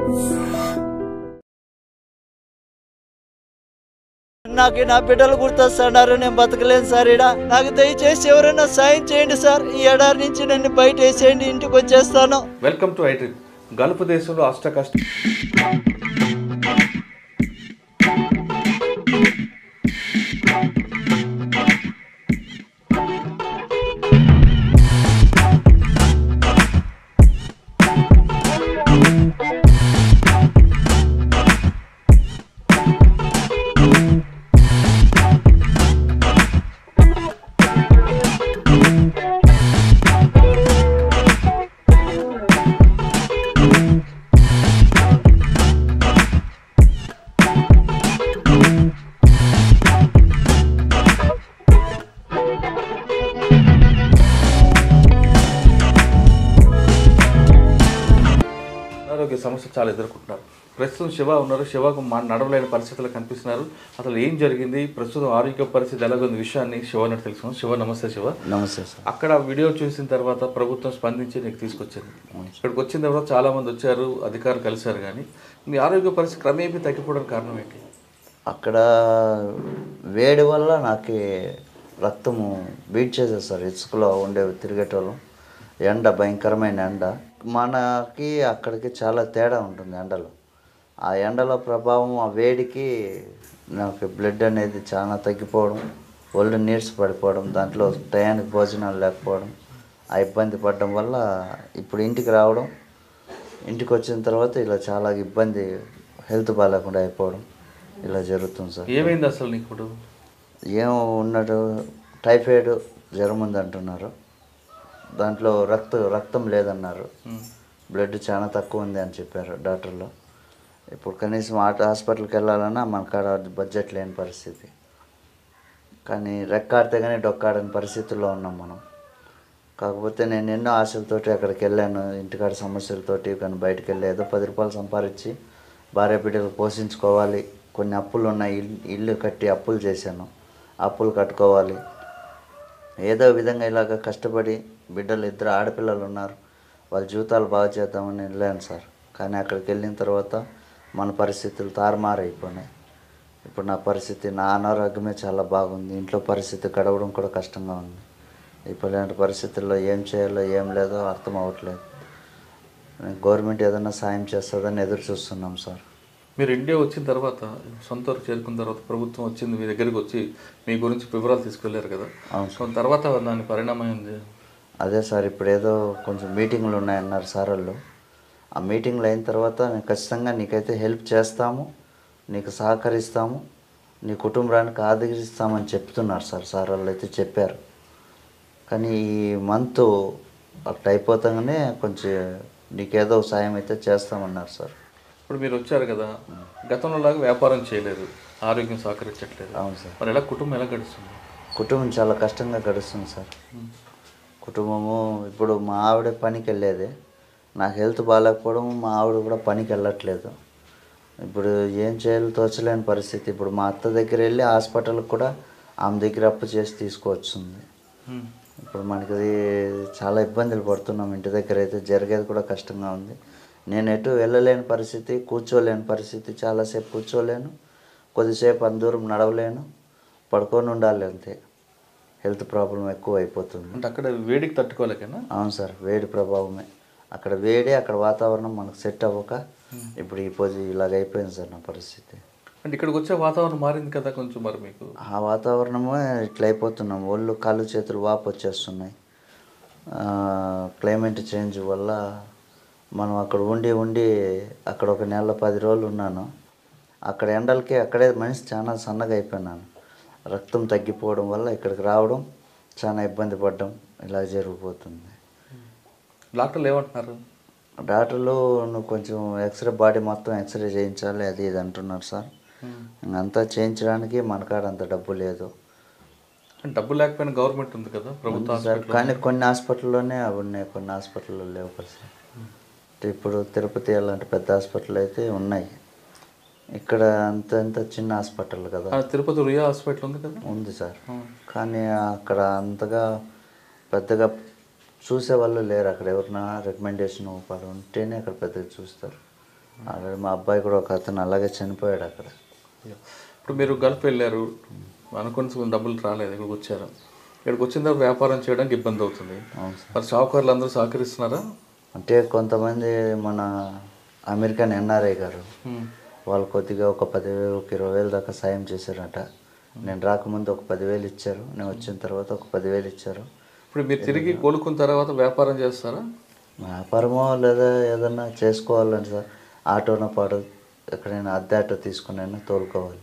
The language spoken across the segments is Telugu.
నాకు నా బిడ్డలు గుర్తొస్తున్నారు నేను బతకలేను సార్ ఇడ నాకు దయచేసి ఎవరైనా సాయం చేయండి సార్ ఈ ఎడారి నుంచి నన్ను బయట వేసేయండి ఇంటికి వచ్చేస్తాను వెల్కమ్ టు ఐట్రిప్ గల్ఫ్ దేశంలో అష్ట కష్ట అనారోగ్య సమస్య చాలా ఎదుర్కొంటున్నారు ప్రస్తుతం శివ ఉన్నారు శివకు మా నడవలేని పరిస్థితులు కనిపిస్తున్నారు అసలు ఏం జరిగింది ప్రస్తుతం ఆరోగ్య పరిస్థితి ఎలాగుంది విషయాన్ని శివ అన్నట్టు తెలుసుకున్నాం శివ నమస్తే శివ నమస్తే సార్ అక్కడ వీడియో చూసిన తర్వాత ప్రభుత్వం స్పందించి నీకు తీసుకొచ్చింది ఇక్కడికి వచ్చిన తర్వాత చాలా మంది వచ్చారు అధికారులు కలిశారు కానీ మీ ఆరోగ్య పరిస్థితి క్రమేపీ తగ్గిపోవడానికి కారణం ఏంటి అక్కడ వేడి వల్ల నాకు రక్తము బీట్ చేసేది సార్ ఇసుకలో ఉండే తిరిగేటోళ్ళం ఎండ భయంకరమైన ఎండ మనకి అక్కడికి చాలా తేడా ఉంటుంది ఎండలో ఆ ఎండలో ప్రభావం ఆ వేడికి నాకు బ్లడ్ అనేది చాలా తగ్గిపోవడం ఒళ్ళు నీర్స్ పడిపోవడం దాంట్లో టయానికి భోజనాలు లేకపోవడం ఆ ఇబ్బంది పడడం వల్ల ఇప్పుడు ఇంటికి రావడం ఇంటికి వచ్చిన తర్వాత ఇలా చాలా ఇబ్బంది హెల్త్ బాగాలేకుండా అయిపోవడం ఇలా జరుగుతుంది సార్ ఏమైంది అసలు నీకు ఇప్పుడు ఏం ఉన్నట్టు టైఫాయిడ్ జ్వరం ఉంది అంటున్నారు దాంట్లో రక్త రక్తం లేదన్నారు ఉమ్. బ్లడ్ చాలా తక్కువ ఉంది అని చెప్పారు డాక్టర్లు ఇప్పుడు కనీసం ఆట హాస్పిటల్కి వెళ్ళాలన్నా మన కాడ బడ్జెట్ లేని పరిస్థితి కానీ రెక్కాడితే కానీ డొక్కాడని పరిస్థితుల్లో ఉన్నాం మనం కాకపోతే నేను ఎన్నో ఆశలతోటి అక్కడికి వెళ్ళాను ఇంటికాడ సమస్యలతోటి కానీ బయటకు వెళ్ళి ఏదో పది రూపాయలు సంపాదించి భార్య బిడ్డలు పోషించుకోవాలి కొన్ని అప్పులు ఉన్నాయి ఇల్లు ఇల్లు కట్టి అప్పులు చేశాను అప్పులు కట్టుకోవాలి ఏదో విధంగా ఇలాగ కష్టపడి బిడ్డలు ఇద్దరు ఆడపిల్లలు ఉన్నారు వాళ్ళ జీవితాలు బాగా చేద్దామని వెళ్ళాను సార్ కానీ అక్కడికి వెళ్ళిన తర్వాత మన పరిస్థితులు తారుమారైపోయినాయి ఇప్పుడు నా పరిస్థితి నా అనారోగ్యమే చాలా బాగుంది ఇంట్లో పరిస్థితి గడవడం కూడా కష్టంగా ఉంది ఇప్పుడు ఇలాంటి పరిస్థితుల్లో ఏం చేయాలో ఏం లేదో అర్థం అవ్వట్లేదు గవర్నమెంట్ ఏదైనా సాయం చేస్తుందని ఎదురు చూస్తున్నాం సార్ మీరు ఇండియా వచ్చిన తర్వాత సొంత ఊరు చేరుకున్న తర్వాత ప్రభుత్వం వచ్చింది మీ దగ్గరికి వచ్చి మీ గురించి వివరాలు తీసుకెళ్లారు కదా అవును సో తర్వాత దాని పరిణామం ఏంది అదే సార్ ఇప్పుడు ఏదో కొంచెం మీటింగ్లు ఉన్నాయన్నారు సార్ వాళ్ళు ఆ మీటింగ్లు అయిన తర్వాత నేను ఖచ్చితంగా నీకైతే హెల్ప్ చేస్తాము నీకు సహకరిస్తాము నీ కుటుంబానికి ఆదరిస్తామని చెప్తున్నారు సార్ సార్ వాళ్ళు అయితే చెప్పారు కానీ ఈ మంత్ అట్లా అయిపోతాగానే కొంచెం నీకేదో సాయం అయితే చేస్తామన్నారు సార్ ఇప్పుడు మీరు వచ్చారు కదా గతంలో లాగా వ్యాపారం చేయలేదు ఆరోగ్యం సహకరించట్లేదు అవును సార్ మరి ఎలా కుటుంబం ఎలా గడుస్తుంది కుటుంబం చాలా కష్టంగా గడుస్తుంది సార్ కుటుంబము ఇప్పుడు మా ఆవిడ పనికి వెళ్ళేది నాకు హెల్త్ బాగాలేకపోవడం మా ఆవిడ కూడా పనికి వెళ్ళట్లేదు ఇప్పుడు ఏం చేయాలో తోచలేని పరిస్థితి ఇప్పుడు మా అత్త దగ్గర వెళ్ళి హాస్పిటల్కి కూడా ఆమె దగ్గర అప్పు చేసి తీసుకువచ్చింది ఉమ్. ఇప్పుడు మనకి అది చాలా ఇబ్బందులు పడుతున్నాం ఇంటి దగ్గర అయితే జరిగేది కూడా కష్టంగా ఉంది నేను ఎటు వెళ్ళలేని పరిస్థితి కూర్చోలేని పరిస్థితి చాలాసేపు కూర్చోలేను కొద్దిసేపు అంత దూరం నడవలేను పడుకొని ఉండాలి అంతే హెల్త్ ప్రాబ్లం ఎక్కువ అయిపోతుంది అంటే అక్కడ వేడికి తట్టుకోలేకనా అవును సార్ వేడి ప్రభావమే అక్కడ వేడి అక్కడ వాతావరణం మనకు సెట్ అవ్వక ఇప్పుడు ఈ పొజి ఇలాగ అయిపోయింది సార్ నా పరిస్థితి అంటే ఇక్కడికి వచ్చే వాతావరణం మారింది కదా కొంచెం మరి మీకు ఆ వాతావరణమే ఇట్లా అయిపోతున్నాం ఒళ్ళు కాళ్ళు చేతులు వాపు వచ్చేస్తున్నాయి క్లైమేట్ చేంజ్ వల్ల మనం అక్కడ ఉండి ఉండి అక్కడ ఒక నెల పది రోజులు ఉన్నాను అక్కడ ఎండలకి అక్కడే మనిషి చాలా సన్నగా అయిపోయినాను రక్తం తగ్గిపోవడం వల్ల ఇక్కడికి రావడం చాలా ఇబ్బంది పడడం ఇలా జరిగిపోతుంది డాక్టర్లు ఏమంటున్నారు డాక్టర్లు నువ్వు కొంచెం ఎక్స్రే బాడీ మొత్తం ఎక్స్రే చేయించాలి అది ఇది అంటున్నారు సార్ అంతా చేయించడానికి మన కాడ అంత డబ్బు లేదు అంటే డబ్బు లేకపోయినా గవర్నమెంట్ ఉంది కదా ప్రభుత్వ ఉంది సార్ హాస్పిటల్ కానీ కొన్ని హాస్పిటల్లోనే అవి ఉన్నాయి కొన్ని హాస్పిటల్లో లేవు కదా సార్ అంటే ఇప్పుడు తిరుపతి అలాంటి పెద్ద హాస్పిటల్ అయితే ఉన్నాయి ఇక్కడ అంత అంత చిన్న హాస్పిటల్ కదా ఆ, తిరుపతి రుయా హాస్పిటల్ ఉంది కదా ఉంది సార్ ఆ. కానీ అక్కడ అంతగా పెద్దగా చూసే వాళ్ళు లేరు అక్కడ ఎవరినా రికమెండేషన్ పడి ఉంటేనే అక్కడ పెద్దగా చూస్తారు ఆల్రెడీ మా అబ్బాయి కూడా ఒక అతను అలాగే చనిపోయాడు అక్కడ ఇప్పుడు మీరు గల్ఫ్ వెళ్ళారు అనుకున్న డబ్బులు రాలేదు ఇక్కడికి వచ్చారు ఇక్కడికి వచ్చిన తర్వాత వ్యాపారం చేయడానికి ఇబ్బంది అవుతుంది అవును సార్ మరి షావుకారులు అందరూ సహకరిస్తున్నారా అంటే కొంతమంది మన అమెరికన్ ఎన్ఆర్ఐ గారు వాళ్ళు కొద్దిగా ఒక పదివేలు ఒక ఇరవై వేలు దాకా సాయం చేశారట నేను రాకముందు ఒక పదివేలు ఇచ్చారు నేను వచ్చిన తర్వాత ఒక పదివేలు ఇచ్చారు ఇప్పుడు మీరు తిరిగి కోలుకున్న తర్వాత వ్యాపారం చేస్తారా వ్యాపారమో లేదా ఏదన్నా చేసుకోవాలని సార్ ఆటోనో పాడు ఎక్కడైనా అద్దె ఆటో తీసుకునైనా తోలుకోవాలి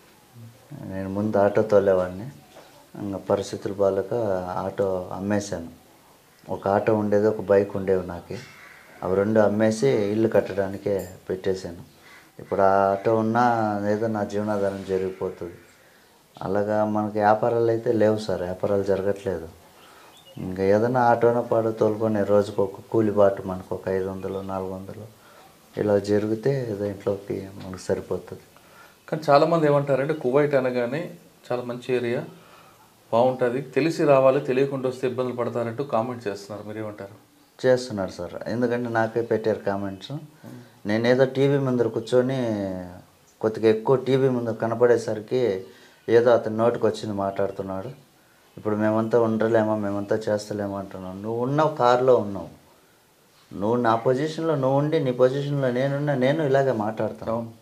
నేను ముందు ఆటో తోలేవాడిని ఇంకా పరిస్థితులు బాగాలేక ఆటో అమ్మేశాను ఒక ఆటో ఉండేది ఒక బైక్ ఉండేవి నాకు అవి రెండు అమ్మేసి ఇల్లు కట్టడానికే పెట్టేశాను ఇప్పుడు ఆ ఆటో ఉన్నా ఏదో నా జీవనాధారం జరిగిపోతుంది అలాగా మనకి వ్యాపారాలు అయితే లేవు సార్ వ్యాపారాలు జరగట్లేదు ఇంకా ఏదైనా ఆటోనో పాడో తోలుకొని రోజుకు ఒక కూలి బాటు మనకు ఒక ఐదు వందలు నాలుగు వందలు ఇలా జరిగితే ఏదో ఇంట్లోకి మనకు సరిపోతుంది కానీ చాలామంది ఏమంటారంటే కువైట్ అనగానే చాలా మంచి ఏరియా బాగుంటుంది తెలిసి రావాలి తెలియకుండా వస్తే ఇబ్బందులు పడతారంటూ కామెంట్ చేస్తున్నారు మీరు ఏమంటారు చేస్తున్నారు సార్ ఎందుకంటే నాకే పెట్టారు కామెంట్స్ నేనేదో టీవీ ముందర కూర్చొని కొద్దిగా ఎక్కువ టీవీ ముందు కనపడేసరికి ఏదో అతని నోటికి వచ్చింది మాట్లాడుతున్నాడు ఇప్పుడు మేమంతా ఉండలేమా మేమంతా చేస్తలేమా అంటున్నావు నువ్వు ఉన్నావు కారులో ఉన్నావు నువ్వు నా పొజిషన్లో నువ్వు ఉండి నీ పొజిషన్లో నేనున్నా నేను ఇలాగే మాట్లాడతాను అవును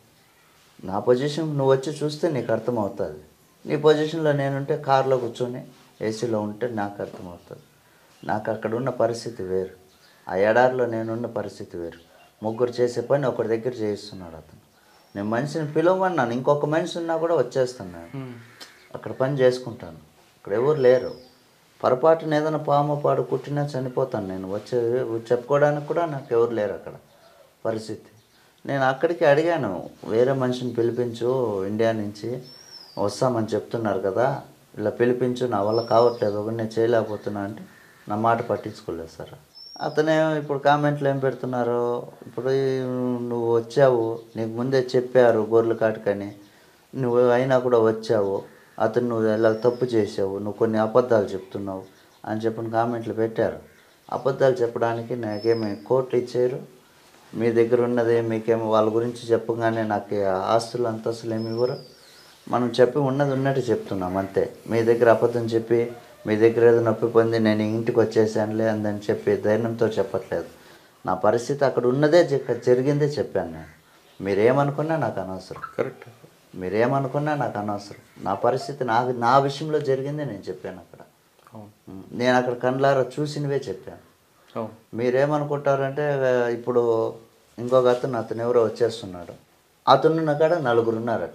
నా పొజిషన్ నువ్వు వచ్చి చూస్తే నీకు అర్థమవుతుంది నీ పొజిషన్లో నేనుంటే కారులో కూర్చొని ఏసీలో ఉంటే నాకు అర్థమవుతుంది నాకు అక్కడ ఉన్న పరిస్థితి వేరు ఆ ఎడారిలో నేనున్న పరిస్థితి వేరు ముగ్గురు చేసే పని ఒకరి దగ్గర చేయిస్తున్నాడు అతను నేను మనిషిని పిలవమన్నాను ఇంకొక మనిషి ఉన్నా కూడా వచ్చేస్తున్నాను అక్కడ పని చేసుకుంటాను ఇక్కడ ఎవరు లేరు పొరపాటున ఏదైనా పాము పాడు కుట్టినా చనిపోతాను నేను వచ్చే చెప్పుకోవడానికి కూడా నాకు ఎవరు లేరు అక్కడ పరిస్థితి నేను అక్కడికి అడిగాను వేరే మనిషిని పిలిపించు ఇండియా నుంచి వస్తామని చెప్తున్నారు కదా ఇలా పిలిపించు నా వల్ల కావట్లేదు ఒకటి నేను చేయలేకపోతున్నా అంటే నా మాట పట్టించుకోలేదు సార్ అతనే ఇప్పుడు కామెంట్లు ఏం పెడుతున్నారు ఇప్పుడు ఈ నువ్వు వచ్చావు నీకు ముందే చెప్పారు గొర్రెల కాటుకని నువ్వు అయినా కూడా వచ్చావు అతను నువ్వు ఎలా తప్పు చేసావు నువ్వు కొన్ని అబద్ధాలు చెప్తున్నావు అని చెప్పిన కామెంట్లు పెట్టారు అబద్ధాలు చెప్పడానికి నాకేమి కోట్లు ఇచ్చారు మీ దగ్గర ఉన్నది మీకేమో వాళ్ళ గురించి చెప్పగానే నాకు ఈ ఆస్తులు అంతస్తులు ఏమి ఇవ్వరు మనం చెప్పి ఉన్నది ఉన్నట్టు చెప్తున్నాం అంతే మీ దగ్గర అబద్ధం చెప్పి మీ దగ్గర ఏదో నొప్పి పొంది నేను ఇంటికి వచ్చేసానులే అందని చెప్పి ధైర్యంతో చెప్పట్లేదు నా పరిస్థితి అక్కడ ఉన్నదే జ- జరిగిందే చెప్పాను నేను మీరేమనుకున్నా నాకు అనవసరం కరెక్ట్ మీరేమనుకున్నా నాకు అనవసరం నా పరిస్థితి నాకు నా విషయంలో జరిగిందే నేను చెప్పాను అక్కడ అవును ఉం. నేను అక్కడ కండ్లారా చూసినవే చెప్పాను అవును మీరేమనుకుంటారంటే ఆ, ఇప్పుడు ఇంకొక అతను అతను ఎవరో వచ్చేస్తున్నాడు అతనున్న కాడ నలుగురు ఉన్నారట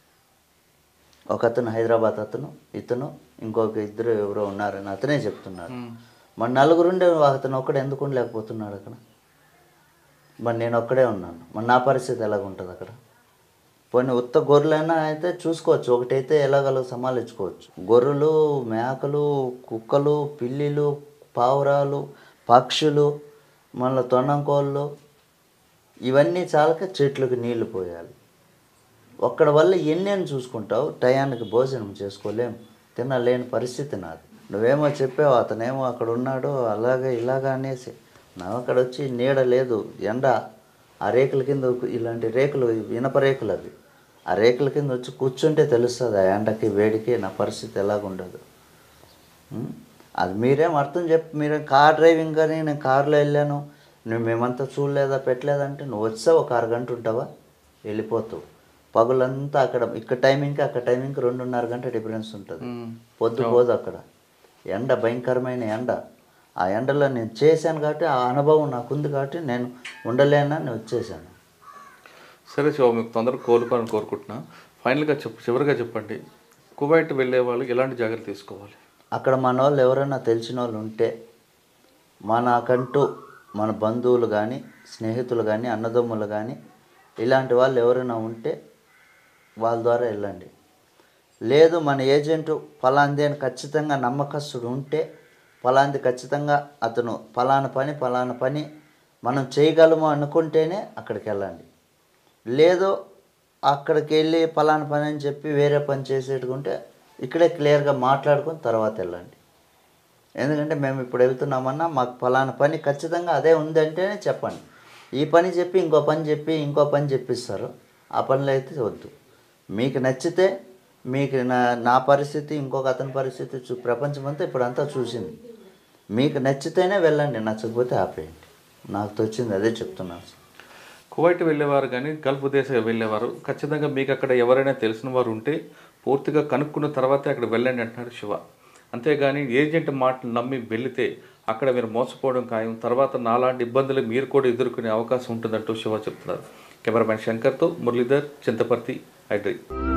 ఒక అతను హైదరాబాద్ అతను ఇతను ఇంకొక ఇద్దరు ఎవరో ఉన్నారని అతనే చెప్తున్నాడు మరి నలుగురుండే అతను ఒక్కడే ఎందుకు ఉండలేకపోతున్నాడు అక్కడ మరి నేను ఒక్కడే ఉన్నాను మరి నా పరిస్థితి ఎలాగుంటుంది అక్కడ పోనీ ఉత్త గొర్రెలైనా అయితే చూసుకోవచ్చు ఒకటైతే ఎలాగలో సమాలించుకోవచ్చు గొర్రెలు మేకలు కుక్కలు పిల్లిలు పావురాలు పక్షులు మళ్ళీ తొండంకోళ్ళు ఇవన్నీ చాలక చెట్లకు నీళ్లు పోయాలి ఒక్కడ వల్ల ఎన్నేని చూసుకుంటావు టయానికి భోజనం చేసుకోలేం తినలేని పరిస్థితి నాది నువ్వేమో చెప్పావు అతనేమో అక్కడ ఉన్నాడు అలాగే ఇలాగా అనేసి నా అక్కడ వచ్చి నీడ లేదు ఎండ ఆ రేకుల కింద ఇలాంటి రేకులు ఇనప రేకులు అవి ఆ రేకుల కింద వచ్చి కూర్చుంటే తెలుస్తుంది ఆ ఎండకి వేడికి నా పరిస్థితి ఎలాగుండదు ఉం? అది మీరేం అర్థం చెప్పి మీరు కార్ డ్రైవింగ్ కానీ నేను కార్లో వెళ్ళాను నువ్వు మేమంతా చూడలేదా పెట్టలేదంటే నువ్వు వచ్చావు ఒక అరగంట ఉంటావా వెళ్ళిపోతావు పగులంతా అక్కడ ఇక్కడ టైమింగ్కి అక్కడ టైమింగ్కి రెండున్నర గంట డిఫరెన్స్ ఉంటుంది పొద్దు పోదు అక్కడ ఎండ భయంకరమైన ఎండ ఆ ఎండలో నేను చేశాను కాబట్టి ఆ అనుభవం నాకుంది కాబట్టి నేను ఉండలేనని వచ్చేసాను సరే శివ మీకు తొందరగా కోలుకోవాలని కోరుకుంటున్నా ఫైనల్గా చెప్పు చివరిగా చెప్పండి కువైట్ వెళ్ళే వాళ్ళు ఎలాంటి జాగ్రత్తలు తీసుకోవాలి అక్కడ మన వాళ్ళు ఎవరైనా తెలిసిన వాళ్ళు ఉంటే మనకంటూ మన బంధువులు కానీ స్నేహితులు కానీ అన్నదమ్ములు కానీ ఇలాంటి వాళ్ళు ఎవరైనా ఉంటే వాళ్ళ ద్వారా వెళ్ళండి లేదు మన ఏజెంటు ఫలాంది అని ఖచ్చితంగా నమ్మకస్తుడు ఉంటే ఫలాంది ఖచ్చితంగా అతను ఫలానా పని ఫలానా పని మనం చేయగలము అనుకుంటేనే అక్కడికి వెళ్ళండి లేదు అక్కడికి వెళ్ళి ఫలానా పని అని చెప్పి వేరే పని చేసేటుకుంటే ఇక్కడే క్లియర్గా మాట్లాడుకొని తర్వాత వెళ్ళండి ఎందుకంటే మేము ఇప్పుడు వెళ్తున్నామన్నా మాకు ఫలానా పని ఖచ్చితంగా అదే ఉందంటేనే చెప్పండి ఈ పని చెప్పి ఇంకో పని చెప్పి ఇంకో పని చెప్పిస్తారు ఆ పనులు అయితే వద్దు మీకు నచ్చితే మీకు నా నా పరిస్థితి ఇంకొక అతని పరిస్థితి చూ ప్రపంచం అంతా ఇప్పుడు అంతా చూసింది మీకు నచ్చితేనే వెళ్ళండి నచ్చకపోతే ఆపేయండి నాకు తోచింది అదే చెప్తున్నాను సార్. కువైట్ వెళ్ళేవారు కానీ గల్ఫ్ దేశం వెళ్ళేవారు ఖచ్చితంగా మీకు అక్కడ ఎవరైనా తెలిసిన వారు ఉంటే పూర్తిగా కనుక్కున్న తర్వాతే అక్కడ వెళ్ళండి అంటున్నాడు శివ అంతేగాని ఏజెంట్ మాటలు నమ్మి వెళితే అక్కడ మీరు మోసపోవడం ఖాయం తర్వాత నాలాంటి ఇబ్బందులు మీరు కూడా ఎదుర్కొనే అవకాశం ఉంటుందంటూ శివ చెప్తున్నారు కెమెరామెన్ శంకర్తో మురళీధర్ చింతపర్తి హైడ్రీ